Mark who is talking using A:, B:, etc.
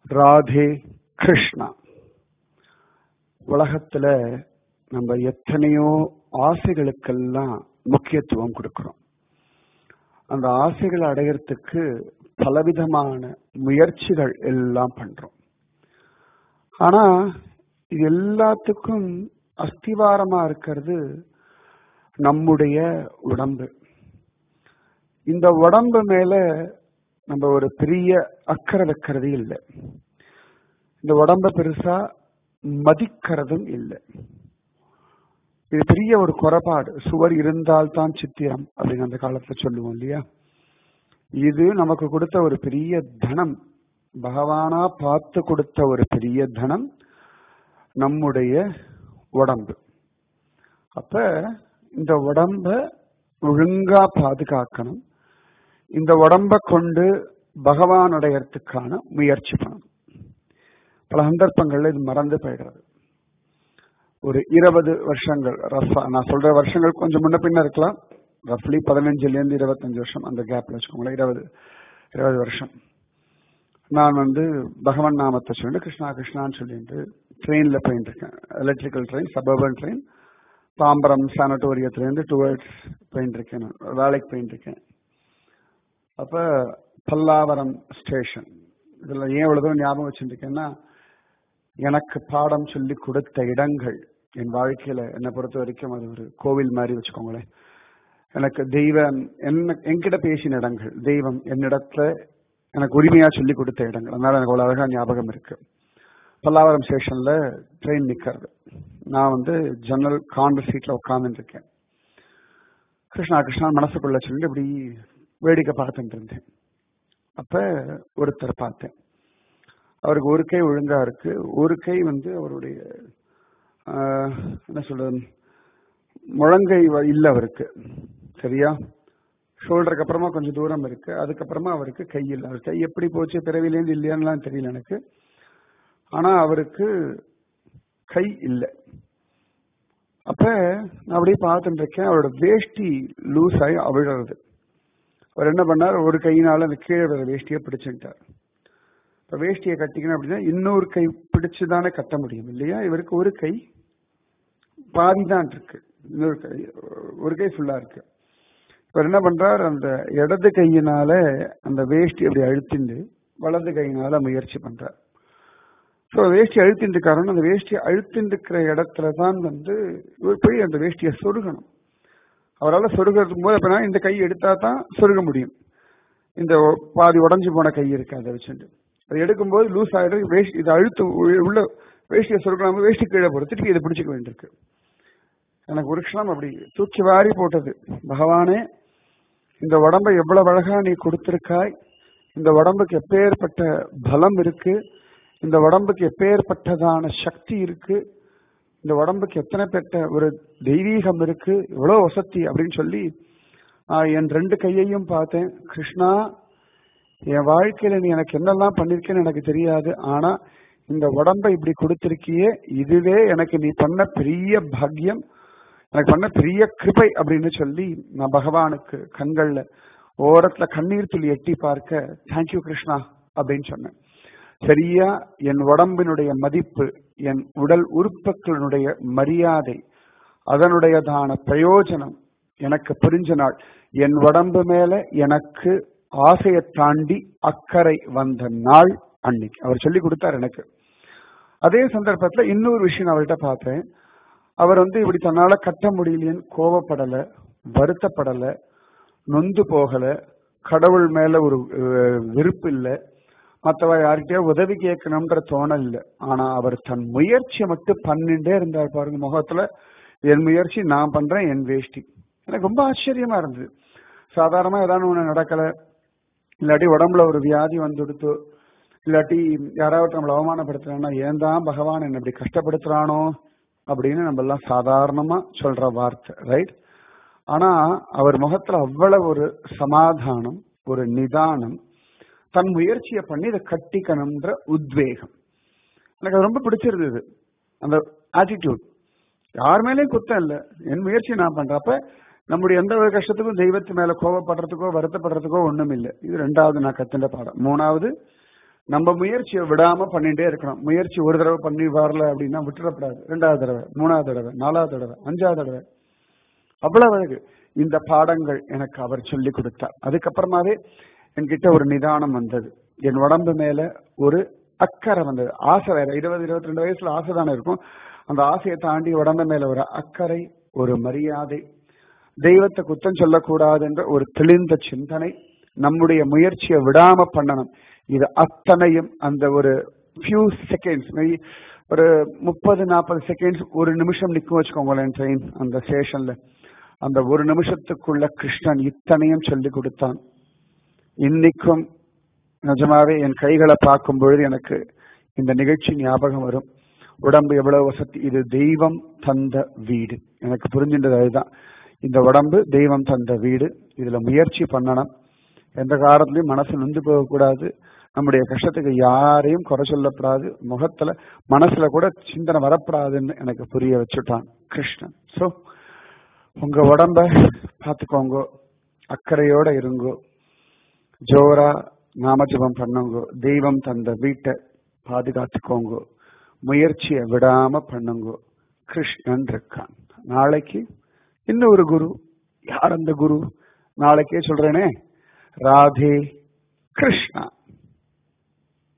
A: ராதே கிருஷ்ணா உலகத்துல நம்ம எத்தனையோ ஆசைகளுக்கெல்லாம் முக்கியத்துவம் கொடுக்கிறோம் அந்த ஆசைகளை அடையறதுக்கு பலவிதமான முயற்சிகள் எல்லாம் பண்றோம் ஆனா இது எல்லாத்துக்கும் அஸ்திவாரமா இருக்கிறது நம்முடைய உடம்பு இந்த உடம்பு மேல நம்ம ஒரு பெரிய அக்கறை வைக்கிறது இல்லை இந்த உடம்ப பெருசா மதிக்கிறதும் இல்லை இது பெரிய ஒரு குறைபாடு சுவர் இருந்தால்தான் சித்திரம் அப்படின்னு அந்த காலத்துல சொல்லுவோம் இல்லையா இது நமக்கு கொடுத்த ஒரு பெரிய தனம் பகவானா பார்த்து கொடுத்த ஒரு பெரிய தனம் நம்முடைய உடம்பு அப்ப இந்த உடம்ப ஒழுங்கா பாதுகாக்கணும் இந்த உடம்ப கொண்டு பகவான் அடையறதுக்கான முயற்சி பண்ணணும் பல சந்தர்ப்பங்கள்ல இது மறந்து போயிடுறது ஒரு இருபது வருஷங்கள் ரஃபா நான் சொல்ற வருஷங்கள் கொஞ்சம் முன்ன பின்ன இருக்கலாம் ரஃப்லி பதினஞ்சுல இருந்து இருபத்தஞ்சு வருஷம் அந்த கேப்ல வச்சுக்கோங்களேன் இருபது இருபது வருஷம் நான் வந்து பகவான் நாமத்தை சொல்லிட்டு கிருஷ்ணா கிருஷ்ணான்னு சொல்லிட்டு ட்ரெயின்ல போயிட்டு இருக்கேன் electrical train suburban train Tambaram சானட்டோரியத்திலேருந்து டுவர்ட்ஸ் போயிட்டு இருக்கேன் நான் வேலைக்கு போயிட்டு இருக்கேன் அப்ப பல்லாவரம் ஸ்டேஷன் இதுல ஏன் இவ்வளவு தூரம் ஞாபகம் வச்சுருக்கேன்னா எனக்கு பாடம் சொல்லி கொடுத்த இடங்கள் என் வாழ்க்கையில என்னை பொறுத்த வரைக்கும் அது ஒரு கோவில் மாதிரி வச்சுக்கோங்களேன் எனக்கு தெய்வம் என்ன என்கிட்ட பேசின இடங்கள் தெய்வம் என்னிடத்துல எனக்கு உரிமையா சொல்லி கொடுத்த இடங்கள் அதனால எனக்கு அவ்வளவு அழகா ஞாபகம் இருக்கு பல்லாவரம் ஸ்டேஷன்ல ட்ரெயின் நிக்கிறது நான் வந்து ஜன்னல் கார்னர் சீட்ல உட்கார்ந்துட்டு இருக்கேன் கிருஷ்ணா கிருஷ்ணா மனசுக்குள்ள சொல்லிட்டு இப்படி வேடிக்கை பார்த்துட்டு இருந்தேன் அப்ப ஒருத்தர் பார்த்தேன் அவருக்கு ஒரு கை ஒழுங்கா இருக்கு ஒரு கை வந்து அவருடைய என்ன சொல்றது முழங்கை இல்ல அவருக்கு சரியா ஷோல்டருக்கு அப்புறமா கொஞ்சம் தூரம் இருக்கு அதுக்கப்புறமா அவருக்கு கை இல்லை அவர் கை எப்படி போச்சு பிறவிலேருந்து இல்லையான்லாம் தெரியல எனக்கு ஆனா அவருக்கு கை இல்லை அப்ப நான் அப்படியே பார்த்துட்டு இருக்கேன் அவரோட வேஷ்டி லூஸ் ஆகி அவிழறது அவர் என்ன பண்ணார் ஒரு கையினால அந்த கீழே வர வேஷ்டியை பிடிச்சுட்டார் இப்ப வேஷ்டியை கட்டிக்கணும் அப்படின்னா இன்னொரு கை பிடிச்சுதானே கட்ட முடியும் இல்லையா இவருக்கு ஒரு கை பாதி தான் இருக்கு இன்னொரு கை ஒரு கை ஃபுல்லா இருக்கு இவர் என்ன பண்றார் அந்த இடது கையினால அந்த வேஷ்டி அப்படி அழுத்திண்டு வலது கையினால முயற்சி பண்றார் ஸோ வேஷ்டி அழுத்திட்டு காரணம் அந்த வேஷ்டி அழுத்திட்டு இருக்கிற இடத்துல தான் வந்து இவர் போய் அந்த வேஷ்டியை சொருகணும் அவரால் சொருகிறதுக்கு போது அப்படின்னா இந்த கை எடுத்தா தான் சொருக முடியும் இந்த பாதி உடஞ்சி போன கை இருக்கு அதை வச்சுட்டு அதை எடுக்கும்போது லூஸ் ஆகிடும் வேஷ்டி இதை அழுத்து உள்ள வேஷ்டியை சொருக்கலாம் வேஷ்டி கீழே போட திருப்பி இதை பிடிச்சிக்க வேண்டியிருக்கு எனக்கு ஒரு க்ஷணம் அப்படி தூக்கி வாரி போட்டது பகவானே இந்த உடம்பை எவ்வளவு அழகா நீ கொடுத்திருக்காய் இந்த உடம்புக்கு எப்பேற்பட்ட பலம் இருக்கு இந்த உடம்புக்கு எப்பேற்பட்டதான சக்தி இருக்கு இந்த உடம்புக்கு எத்தனை பெற்ற ஒரு தெய்வீகம் இருக்கு இவ்வளவு வசதி அப்படின்னு சொல்லி என் ரெண்டு கையையும் பார்த்தேன் கிருஷ்ணா என் வாழ்க்கையில நீ எனக்கு என்னெல்லாம் பண்ணிருக்கேன்னு எனக்கு தெரியாது ஆனா இந்த உடம்பை இப்படி கொடுத்திருக்கியே இதுவே எனக்கு நீ பண்ண பெரிய பாக்கியம் எனக்கு பண்ண பெரிய கிருபை அப்படின்னு சொல்லி நான் பகவானுக்கு கண்கள்ல ஓரத்துல கண்ணீர் துளி எட்டி பார்க்க தேங்க்யூ கிருஷ்ணா அப்படின்னு சொன்னேன் சரியா என் உடம்பினுடைய மதிப்பு என் உடல் உறுப்புகளினுடைய மரியாதை அதனுடையதான பிரயோஜனம் எனக்கு புரிஞ்ச நாள் என் உடம்பு மேல எனக்கு ஆசையை தாண்டி அக்கறை வந்த நாள் அன்னைக்கு அவர் சொல்லி கொடுத்தார் எனக்கு அதே சந்தர்ப்பத்துல இன்னொரு விஷயம் அவர்கிட்ட பார்த்தேன் அவர் வந்து இப்படி தன்னால கட்ட முடியலையேன்னு கோவப்படல வருத்தப்படல நொந்து போகல கடவுள் மேல ஒரு விருப்பு இல்லை மற்றவ யார்கிட்டயோ உதவி கேட்கணும்ன்ற தோணல் இல்லை ஆனா அவர் தன் முயற்சியை மட்டும் பண்ணிட்டே இருந்தார் பாருங்க முகத்துல என் முயற்சி நான் பண்றேன் என் வேஷ்டி எனக்கு ரொம்ப ஆச்சரியமா இருந்தது சாதாரணமா ஏதாவது ஒண்ணு நடக்கல இல்லாட்டி உடம்புல ஒரு வியாதி வந்துடுத்து இல்லாட்டி யாராவது நம்மளை அவமானப்படுத்துறான்னா ஏன் தான் பகவான் என்ன இப்படி கஷ்டப்படுத்துறானோ அப்படின்னு நம்ம எல்லாம் சாதாரணமா சொல்ற வார்த்தை ரைட் ஆனா அவர் முகத்துல அவ்வளவு ஒரு சமாதானம் ஒரு நிதானம் தன் முயற்சியை பண்ணி இதை கட்டிக்கணும்ன்ற உத்வேகம் எனக்கு அது ரொம்ப பிடிச்சிருந்தது அந்த ஆட்டிடியூட் யார் மேலேயும் குத்தம் இல்லை என் முயற்சி நான் பண்றப்ப நம்முடைய எந்த ஒரு கஷ்டத்துக்கும் தெய்வத்து மேல கோவப்படுறதுக்கோ வருத்தப்படுறதுக்கோ ஒண்ணும் இல்லை இது ரெண்டாவது நான் கத்துட்ட பாடம் மூணாவது நம்ம முயற்சியை விடாம பண்ணிட்டே இருக்கணும் முயற்சி ஒரு தடவை பண்ணி வரல அப்படின்னா விட்டுறக்கூடாது ரெண்டாவது தடவை மூணாவது தடவை நாலாவது தடவை அஞ்சாவது தடவை அவ்வளவு அழகு இந்த பாடங்கள் எனக்கு அவர் சொல்லி கொடுத்தார் அதுக்கப்புறமாவே என்கிட்ட ஒரு நிதானம் வந்தது என் உடம்பு மேல ஒரு அக்கறை வந்தது ஆசை வேற இருபது இருபத்தி ரெண்டு வயசுல ஆசை தானே இருக்கும் அந்த ஆசையை தாண்டி உடம்பு மேல ஒரு அக்கறை ஒரு மரியாதை தெய்வத்தை குத்தம் சொல்லக்கூடாது என்ற ஒரு தெளிந்த சிந்தனை நம்முடைய முயற்சியை விடாம பண்ணணும் இது அத்தனையும் அந்த ஒரு ஃபியூ செகண்ட்ஸ் ஒரு முப்பது நாற்பது செகண்ட்ஸ் ஒரு நிமிஷம் நிற்கும் வச்சுக்கோங்களேன் ட்ரெயின் அந்த ஸ்டேஷன்ல அந்த ஒரு நிமிஷத்துக்குள்ள கிருஷ்ணன் இத்தனையும் சொல்லி கொடுத்தான் இன்னைக்கும் நிஜமாவே என் கைகளை பார்க்கும் பொழுது எனக்கு இந்த நிகழ்ச்சி ஞாபகம் வரும் உடம்பு எவ்வளவு வசதி இது தெய்வம் தந்த வீடு எனக்கு புரிஞ்சின்றது அதுதான் இந்த உடம்பு தெய்வம் தந்த வீடு இதுல முயற்சி பண்ணணும் எந்த காலத்திலையும் மனசு நொந்து போகக்கூடாது நம்முடைய கஷ்டத்துக்கு யாரையும் குறை சொல்லப்படாது முகத்துல மனசுல கூட சிந்தனை வரப்படாதுன்னு எனக்கு புரிய வச்சுட்டான் கிருஷ்ணன் சோ உங்க உடம்ப பார்த்துக்கோங்க அக்கறையோட இருங்கோ ஜோரா நாமஜபம் பண்ணுங்க தெய்வம் தந்த வீட்டை பாதுகாத்துக்கோங்க முயற்சியை விடாம பண்ணுங்க கிருஷ்ணன் இருக்கான் நாளைக்கு இன்னொரு குரு யார் அந்த குரு நாளைக்கே சொல்றேனே ராதே கிருஷ்ணா